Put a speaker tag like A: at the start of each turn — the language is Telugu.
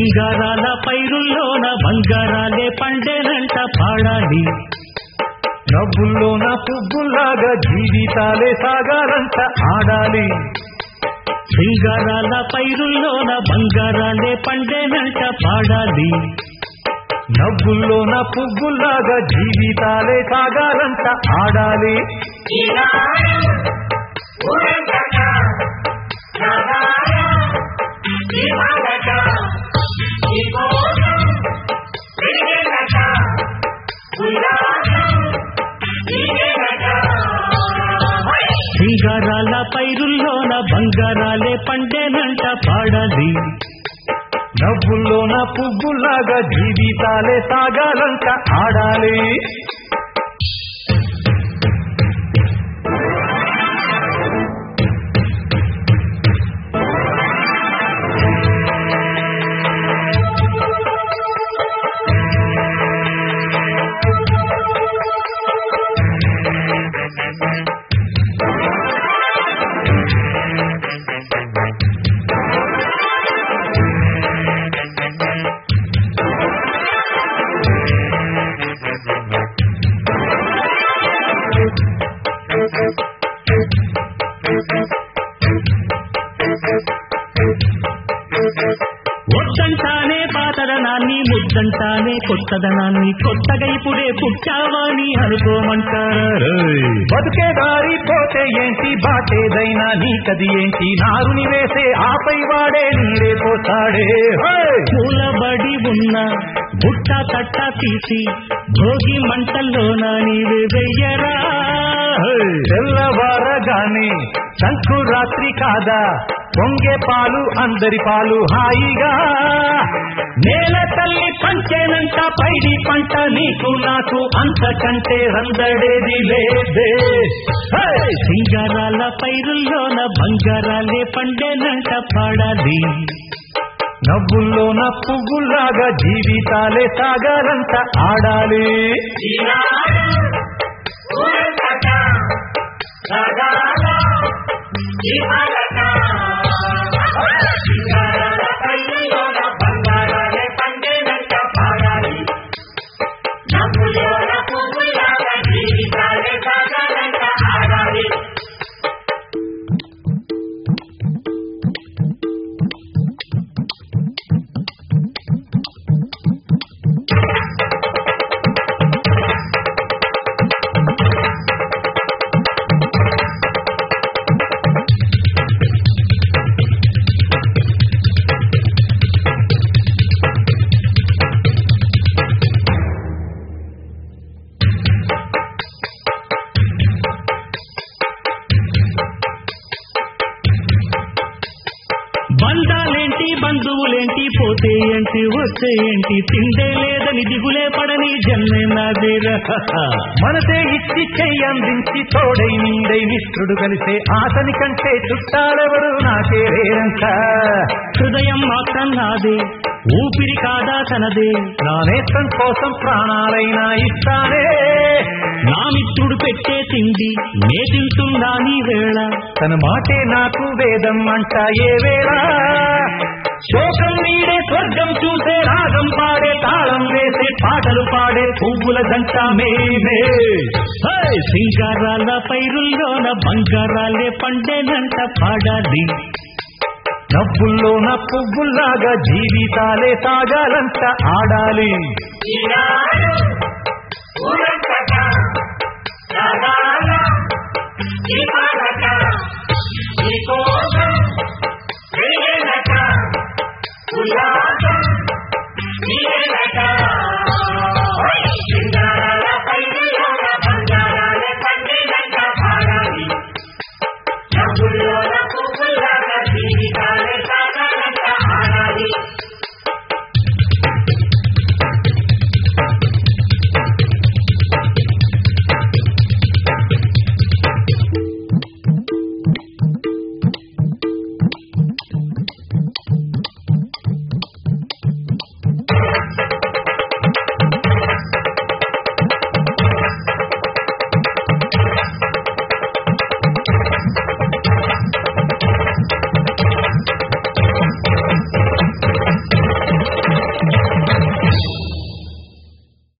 A: సింగారాల పైరుల్లోన బంగారాలే పండేనంట పాడాలి
B: నవ్వుల్లోన పువ్వుల్లాగా జీవితాలే సాగాలంట ఆడాలి
A: సింగారాల పైరుల్లోన బంగారాలే పండేనంట పాడాలి
B: నవ్వుల్లోన పువ్వుల్లాగా జీవితాలే సాగాలంట ఆడాలి
A: సింగారాల పైరుల్లోన బంగారాలే పండేనంట పాడాలి
B: నవ్వుల్లోన పువ్వుల్లాగా జీవితాలే సాగాలంట ఆడాలి
A: వద్దంటానే పాతదనాన్ని ముద్దంటానే కొత్తదనాన్ని కొత్తగా ఇప్పుడే పుట్టావాని అనుకోమంటారా
B: బతుకే దారి పోతే ఏంటి బాటేదైనా నీకది ఏంటి నారుని వేసే ఆపై వాడే నీరే పోతాడే హోయ్!
A: కూలబడి ఉన్న బుట్ట తట్ట తీసి భోగి మంటల్లోన నీవే వెయ్యరా
B: తెల్లవారగానే సంకురాత్రి కాదా పొంగే పాలు అందరి పాలు హాయిగా
A: నేల తల్లి పంచేనంట పైడి పంట నీకు నాకు అంతకంటే రందడేది లేదే హే! సింగారాల పైరుల్లోన బంగారాలే పండేనంట పాడాలి
B: నవ్వుల్లోన పువ్వుల్లాగా జీవితాలే సాగాలంట ఆడాలి
A: బంధాలేంటి బంధువులేంటి పోతే ఏంటి వస్తే ఏంటి తిండే లేదని దిగులే పడని జన్మే నాదేరా
B: మనసే ఇచ్చి చెయ్యందించి తోడై నిండై నిష్ఠుడు కలిసే ఆతని కంటే చుట్టాలెవరు నాకే రేరంట
A: హృదయం మాత్రం నాదే ఊపిరి కాదా తనదే
B: నా నేత్రం కోసం ప్రాణాలైనా ఇస్తానే
A: నా మిత్రుడు పెట్టే తిండి నే తింటున్నా నీ వేళ
B: తన మాటే నాకు వేదం అంట ఏ వేళ శోకం వీడే స్వర్గం చూసే రాగం పాడే తాళం వేసే పాటలు పాడే పువ్వుల దంట మేమే
A: హే! సింగారాల పైరుల్లోన బంగారాలే పండేనంట పాడాలి
B: నవ్వుల్లోన పువ్వుల్లాగా జీవితాలే సాగాలంట ఆడాలి
C: ఈనాడు